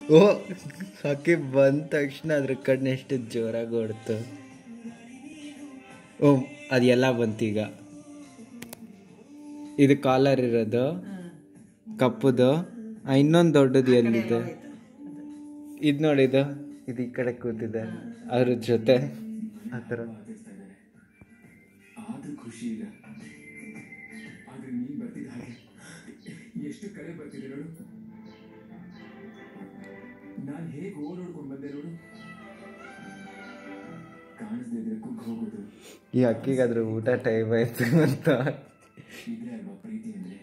ಓ ಆಕೆ ಬಂದ ತಕ್ಷಣ ಅದ್ರ ಕಣ್ಣು ಎಷ್ಟು ಜೋರಾಗಿ ಹೊಡ್ತು ಓ ಅದೆಲ್ಲ ಬಂತೀಗ ಇದು ಕಾಲರ್ ಇರೋದು ಕಪ್ಪುದು ಇನ್ನೊಂದು ದೊಡ್ಡದು ಎಲ್ಲಿದೆ ಇದು ನೋಡಿದು ಇದು ಈ ಕಡೆ ಕೂತಿದೆ ಅದ್ರ ಜೊತೆ ಆ ಥರ ಆದ್ರೂ ಖುಷಿ ಇಲ್ಲ ಆದ್ರೆ ನೀನ್ ಬರ್ತಿದ್ದ ಹಾಗೆ ಎಷ್ಟು ಕಡೆ ಬರ್ತಿದೆ ನೋಡು ನಾನ್ ಹೇಗ್ ಓಡೋಡ್ಕೊಂಡ್ ಬಂದೆ ನೋಡು ಕಾಣಿಸ್ದೇ ಇದ್ರೆ ಕುಗ್ಗ್ ಹೋಗೋದು ಈ ಅಕ್ಕಿಗೆ ಅದ್ರ ಊಟ ಟೈಮ್ ಆಯ್ತು ಅಂತ ಇದೇ ಅಲ್ವಾ ಪ್ರೀತಿ ಅಂದ್ರೆ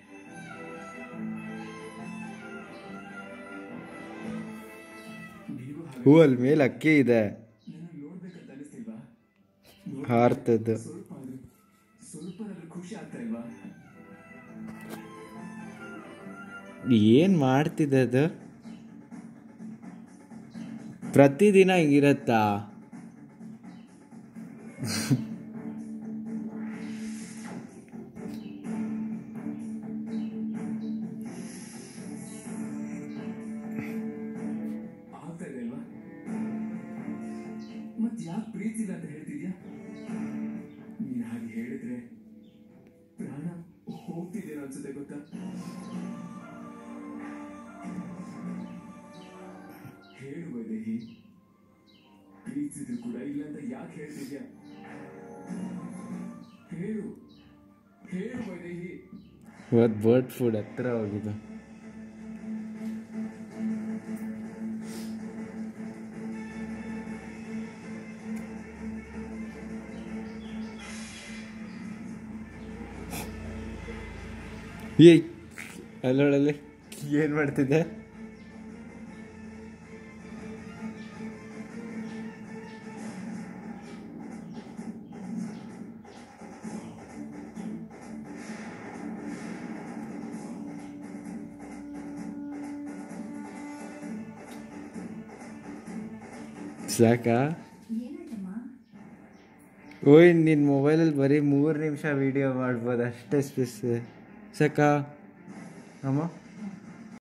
ನೀವು ಹಾಗೆ ಹೂ ಅಲ್ಲಿ ಮೇಲೆ ಅಕ್ಕಿ ಇದೆ ನನ್ನ ನೋಡ್ಬೇಕಂತ ಅನಿಸ್ತಿಲ್ವಾ ಹಾರ್ತದ್ದು ಸ್ವಲ್ಪ ಆದ್ರೂ ಸ್ವಲ್ಪನಾದ್ರೂ ಖುಷಿ ಆಗ್ತಾ ಇಲ್ವಾ ಏನು ಮಾಡ್ತಿದೆ ಅದು ಪ್ರತಿದಿನ ಹಿಂಗಿರತ್ತಾ ಆಗ್ತಾ ಇದೆ ಅಲ್ವಾ ಮತ್ ಯಾಕೆ ಪ್ರೀತಿ ಇಲ್ಲ ಅಂತ ಹೇಳ್ತಿದ್ಯಾ ನೀನ್ ಹಾಗೆ ಹೇಳಿದ್ರೆ ಪ್ರಾಣ ಹೋಗ್ತಿದ್ದೇನೋ ಅನ್ಸುತ್ತೆ ಗೊತ್ತಾ ಹೇಳು ವೈದೇಹಿ ಪ್ರೀತಿಸಿದ್ರು ಕೂಡ ಇಲ್ಲ ಅಂತ ಯಾಕೆ ಹೇಳ್ತಿದ್ಯಾ ಹೇಳು ಹೇಳು ವೈದೇಹಿ ಇವತ್ತು ಬರ್ಡ್ ಫುಡ್ ಹತ್ರ ಹೋಗಿದ್ದು ಏ ಅಲ್ಲೊಳಲ್ಲಿ ಏನು ಮಾಡ್ತಿದ್ದೆ ಸಾಕಾ ಓಯ್ ನಿನ್ನ ಮೊಬೈಲಲ್ಲಿ ಬರೀ ಮೂರು ನಿಮಿಷ ವಿಡಿಯೋ ಮಾಡ್ಬೋದು ಅಷ್ಟೇ ಸ್ಪೆಸ್ ಸಾಕಾ ಅಮ್ಮ